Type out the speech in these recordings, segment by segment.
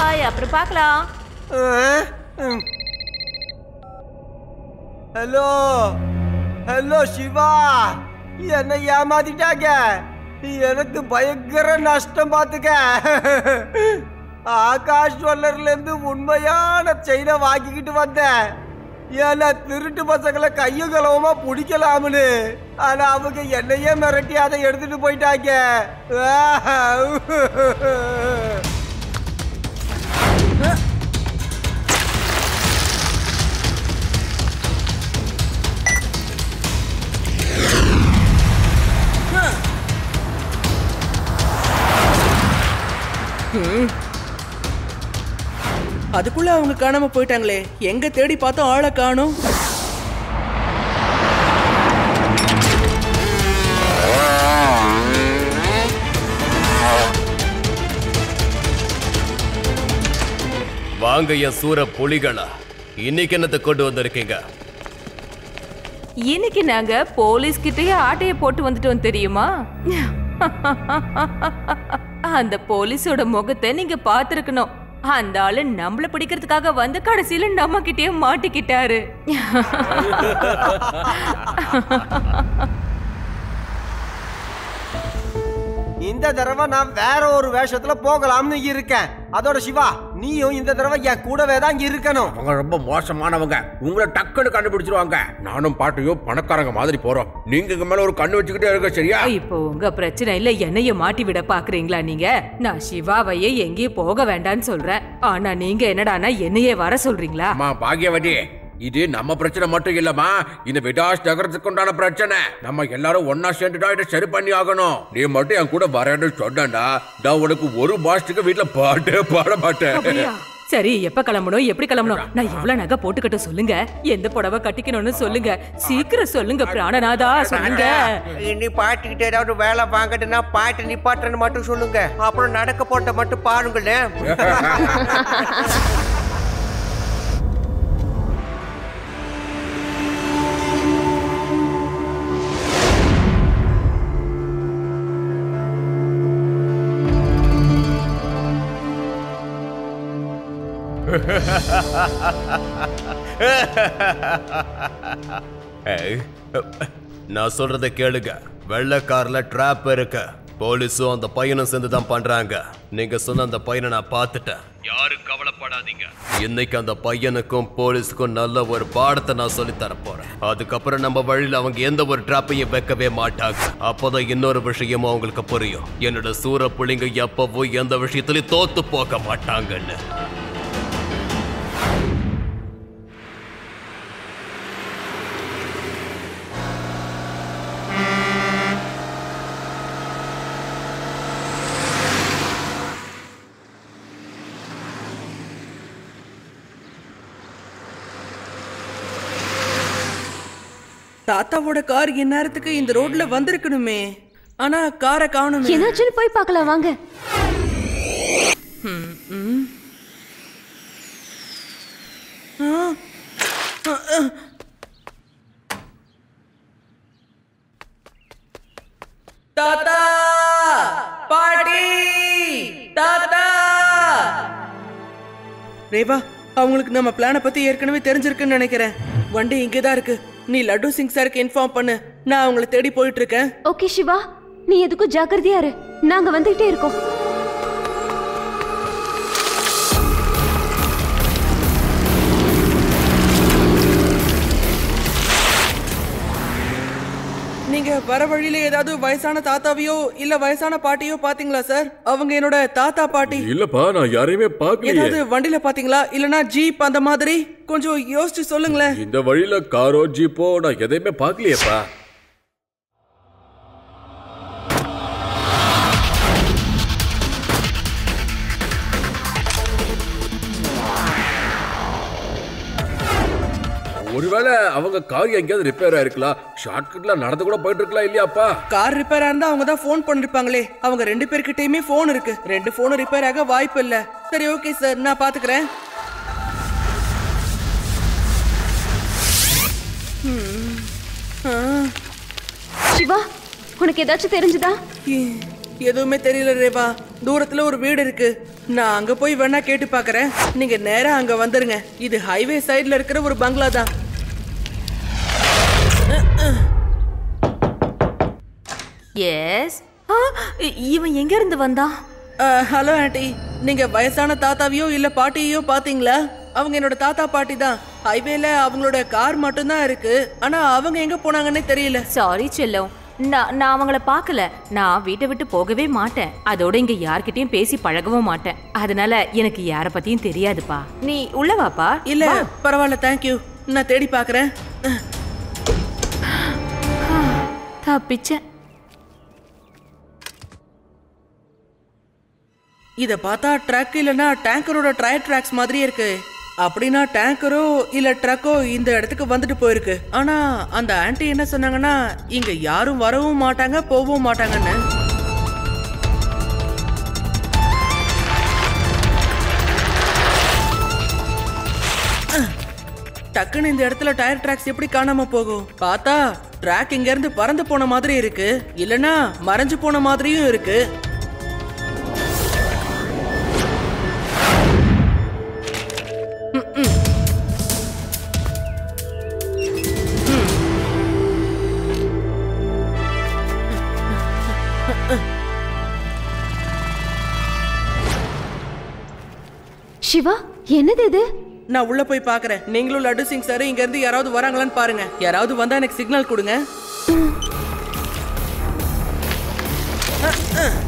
பாய் அப்புறம் பார்க்கலாம் hello hello Siva என்னை ஏமாத்திட்டாங்க எனக்கு பயங்கர நஷ்டம் பார்த்துக்க ஆகாஷ் ஜுவல்லர்ல இருந்து உண்மையான செயினை வாங்கிக்கிட்டு வந்தேன் ஏன்னா திருட்டு பசங்களை கையும் களவுமா பிடிக்கலாம்னு ஆனா அவங்க என்னையே மிரட்டி அதை எடுத்துட்டு போயிட்டாங்க அதுக்குள்ள அவங்க காணாம போயிட்டாங்களே எங்க தேடி பார்த்தோம் ஆளை காணோம் வாங்க என் சூர புலிகளா இன்னைக்கு என்னத்தை கொண்டு வந்திருக்கீங்க இன்னைக்கு நாங்க போலீஸ் கிட்டயே ஆட்டைய போட்டு வந்துட்டோம் தெரியுமா அந்த போலீஸோட முகத்தை நீங்க பார்த்திருக்கணும் அந்த ஆளு நம்மள பிடிக்கிறதுக்காக வந்து கடைசியில நம்ம கிட்டயே மாட்டிக்கிட்டாரு இந்த தடவை நான் வேற ஒரு வேஷத்துல போகலாம்னு இருக்கேன் அதோட சிவா நீயும் இந்த தடவை என் கூடவே தான் இருக்கணும் அவங்க ரொம்ப மோசமானவங்க உங்களை டக்குன்னு கண்டுபிடிச்சிருவாங்க நானும் பாட்டியும் பணக்காரங்க மாதிரி போறோம் நீங்க இங்க மேல ஒரு கண்ணு வச்சுக்கிட்டே இருக்க சரியா இப்போ உங்க பிரச்சனை இல்ல என்னைய மாட்டி விட பாக்குறீங்களா நீங்க நான் சிவாவையே எங்கேயும் போக வேண்டாம்னு சொல்றேன் ஆனா நீங்க என்னடானா என்னையே வர சொல்றீங்களா அம்மா பாக்யவதி இது நம்ம பிரச்சனை மட்டும் இல்லம்மா இந்த விடாஸ் நகரத்துக்கு உண்டான பிரச்சனை நம்ம எல்லாரும் ஒன்னா சேர்ந்துட்டா இதை சரி பண்ணி ஆகணும் நீ மட்டும் என் கூட வரேன்னு சொன்னேன்டா நான் உனக்கு ஒரு மாசத்துக்கு வீட்டுல பாட்டே பாட மாட்டேன் அப்படியா? சரி எப்ப கிளம்பணும் எப்படி கிளம்பணும் நான் எவ்வளவு நகை போட்டுக்கிட்ட சொல்லுங்க எந்த புடவை கட்டிக்கணும்னு சொல்லுங்க சீக்கிரம் சொல்லுங்க பிராணநாதா சொல்லுங்க இனி பாட்டுக்கிட்ட ஏதாவது வேலை வாங்கட்டுன்னா பாட்டு நிப்பாட்டுறன்னு மட்டும் சொல்லுங்க அப்புறம் நடக்க போட்ட மட்டும் பாருங்களேன் ஏய், நான் சொல்றத கேளுங்க வெள்ளை கார்ல ட்ராப் இருக்கு போலீஸும் அந்த பையனும் சேர்ந்து தான் பண்றாங்க நீங்க சொன்ன அந்த பையனை நான் பார்த்துட்டேன் யாரும் கவலைப்படாதீங்க இன்னைக்கு அந்த பையனுக்கும் போலீஸுக்கும் நல்ல ஒரு பாடத்தை நான் சொல்லி தர போறேன் அதுக்கப்புறம் நம்ம வழியில அவங்க எந்த ஒரு ட்ராப்பையும் வைக்கவே மாட்டாங்க அப்போதான் இன்னொரு விஷயமும் அவங்களுக்கு புரியும் என்னோட சூர புள்ளிங்க எப்பவும் எந்த விஷயத்திலயும் தோத்து போக மாட்டாங்கன்னு தாத்தாவோட கார் இந்நேரத்துக்கு இந்த ரோட்ல வந்திருக்கணுமே ஆனா காரை காணுமே என்னாச்சுன்னு போய் பார்க்கலாம் வாங்க ம், ம். ஆ, ஆ, ஆ. தாத்தா பாட்டி தாத்தா ரேவா அவங்களுக்கு நம்ம பிளானை பத்தி ஏற்கனவே தெரிஞ்சிருக்குன்னு நினைக்கிறேன் வண்டி இங்கே தான் இருக்கு நீ லட்டு சிங் சாருக்கு இன்ஃபார்ம் பண்ணு நான் அவங்கள தேடி போயிட்டு இருக்கேன் ஓகே சிவா நீ எதுக்கும் ஜாக்கிரதையா இரு நாங்க வந்துகிட்டே இருக்கோம் நீங்க வர வழியில ஏதாவது வயசான தாத்தாவையோ இல்ல வயசான பாட்டியோ பாத்தீங்களா சார் அவங்க என்னோட தாத்தா பாட்டி இல்லப்பா நான் யாரையுமே பார்க்கலையே ஏதாவது வண்டியில பாத்தீங்களா இல்லனா ஜீப் அந்த மாதிரி கொஞ்சம் யோசிச்சு சொல்லுங்களேன் இந்த வழியில காரோ ஜீப்போ நான் எதையுமே பார்க்கலையேப்பா ஒருவேளை அவங்க கார் எங்கேயாவது ரிப்பேர் ஆயிருக்கலாம் ஷார்ட்கட்ல நடந்து கூட போயிட்டு இருக்கலாம் இல்லையாப்பா கார் ரிப்பேர் இருந்தா அவங்க தான் ஃபோன் பண்ணிருப்பாங்களே அவங்க ரெண்டு பேர்கிட்டயுமே ஃபோன் இருக்கு ரெண்டு ஃபோனும் ரிப்பேர் ஆக வாய்ப்பு இல்ல சரி ஓகே சார் நான் பாத்துக்கிறேன் ம். ஆ, சிவா உனக்கு ஏதாச்சும் தெரிஞ்சுதா எ- எதுவுமே தெரியல ரேவா தூரத்துல ஒரு வீடு இருக்கு நான் அங்க போய் வேணா கேட்டு பார்க்கறேன் நீங்க நேரா அங்க வந்துருங்க இது ஹைவே சைடுல இருக்கிற ஒரு பங்களா தான் எஸ் இவன் எங்க இருந்து வந்தான் ஹலோ ஆண்டி நீங்க வயசான தாத்தாவையோ இல்ல பாட்டியோ பாத்தீங்களா அவங்க என்னோட தாத்தா பாட்டி தான் ஹைவேல அவங்களோட கார் மட்டும்தான் இருக்கு ஆனா அவங்க எங்க போனாங்கன்னே தெரியல சாரி செல்லம் நான் நான் அவங்கள பார்க்கல நான் வீட்டை விட்டு போகவே மாட்டேன் அதோட இங்க யார்கிட்டயும் பேசி பழகவும் மாட்டேன் அதனால எனக்கு யார பத்தியும் தெரியாதுப்பா நீ உள்ள வாப்பா இல்ல வா. பரவாயில்ல தேங்க்யூ நான் தேடி பார்க்கறேன் தப்பிச்சேன் இத பார்த்தா ட்ரக் இல்லனா டேங்கரோட டயர் ட்ராக்ஸ் மாதிரி இருக்கு அப்படின்னா டேங்கரோ இல்ல ட்ரக்கோ இந்த இடத்துக்கு வந்துட்டு போயிருக்கு ஆனா அந்த ஆன்ட்டி என்ன சொன்னாங்கன்னா இங்க யாரும் வரவும் மாட்டாங்க போகவும் மாட்டாங்கன்னு அஹ், டக்குன்னு இந்த இடத்துல டயர் ட்ராக்ஸ் எப்படி காணாம போகும் பார்த்தா ட்ராக் இங்க இருந்து பறந்து போன மாதிரி இருக்கு இல்லனா மறைஞ்சு போன மாதிரியும் இருக்கு சிவா என்னது இது நான் உள்ள போய் பார்க்கறேன் நீங்களும் லட்டு சிங் சார் இங்க இருந்து யாராவது வராங்களான்னு பாருங்க யாராவது வந்தா எனக்கு சிக்னல் கொடுங்க அஹ், அஹ்.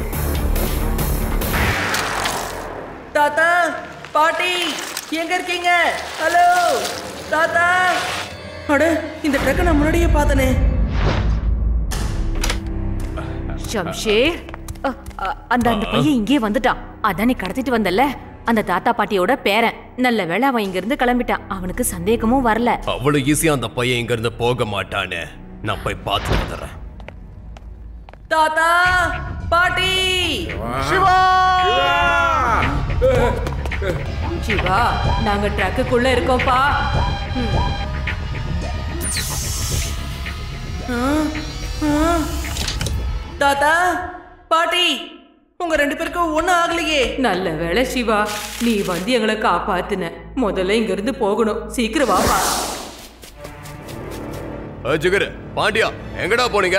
தாத்தா பாட்டி எங்க இருக்கீங்க ஹலோ தாத்தா அட இந்த ட்ரக்கை நான் முன்னாடியே பார்த்தனே ஷம்ஷேர் அ, அ, அந்த அந்த பையன் இங்கே வந்துட்டான் அதான் நீ கடத்திட்டு வந்தல்ல அந்த தாத்தா பாட்டியோட பேரன் நல்ல வேளை அவன் இங்க இருந்து கிளம்பிட்டான் அவனுக்கு சந்தேகமும் வரல அவ்வளவு ஈஸியா அந்த பையன் இங்க இருந்து போக மாட்டானே நான் போய் பார்த்து வந்துடுறேன் தாத்தா பாட்டி சிவா நாங்க ட்ரக்குக்குள்ள இருக்கோம்ப்பா தாத்தா பாட்டி உங்க ரெண்டு பேருக்கும் ஒண்ணும் ஆகலையே நல்ல வேளை சிவா நீ வந்து எங்களை காப்பாத்துன முதல்ல இங்க இருந்து போகணும் சீக்கிரம் வாப்பா ஜிகர் பாண்டியா எங்கடா போனீங்க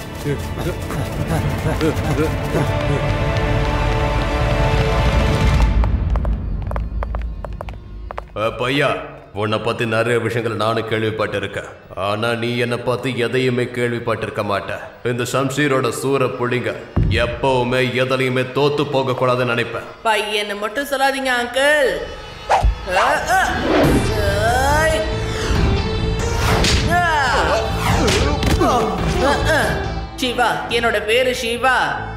அஹ், பையா உன்னை பத்தி நிறைய விஷயங்கள் நானும் கேள்விப்பட்டிருக்கேன் ஆனா நீ என்னை பத்தி எதையுமே கேள்விப்பட்டிருக்க மாட்ட இந்த ஷம்ஷீரோட சூர புள்ளிங்க எப்பவுமே எதுலையுமே தோத்து போக கூடாதுன்னு நினைப்பேன் பையனை மட்டும் சொல்லாதீங்க அங்கிள் சிவா என்னோட பேரு Siva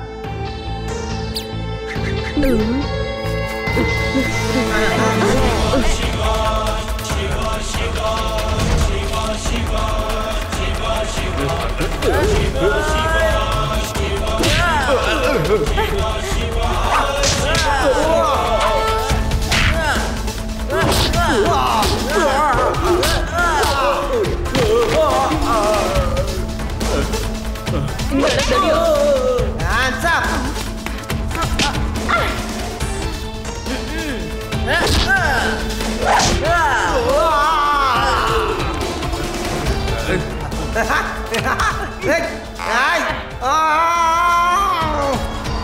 Hands up! Hey! Ay! Ah!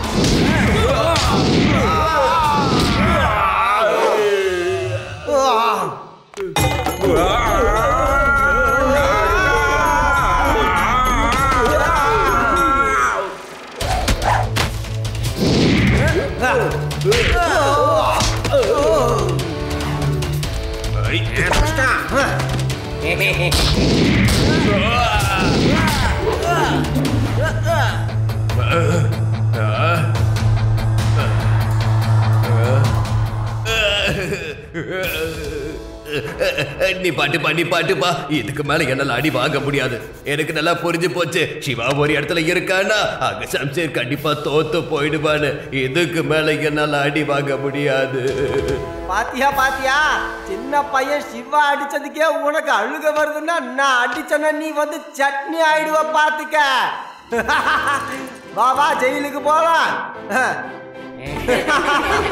நீ பாட்டுப்பா நீ பாட்டுப்பா இதுக்கு மேல என்னால அடி வாங்க முடியாது எனக்கு நல்லா புரிஞ்சு போச்சு சிவா ஒரு இடத்துல இருக்கானா அங்க சம்சேர் கண்டிப்பா தோத்து போயிடுவான்னு இதுக்கு மேல என்னால அடி வாங்க முடியாது பாத்தியா பாத்தியா சின்ன பையன் சிவா அடிச்சதுக்கே உனக்கு அழுக வருதுன்னா நான் அடிச்சேன்னா நீ வந்து சட்னி ஆயிடுவ பாத்துக்க வா வா ஜெயிலுக்கு போலாம்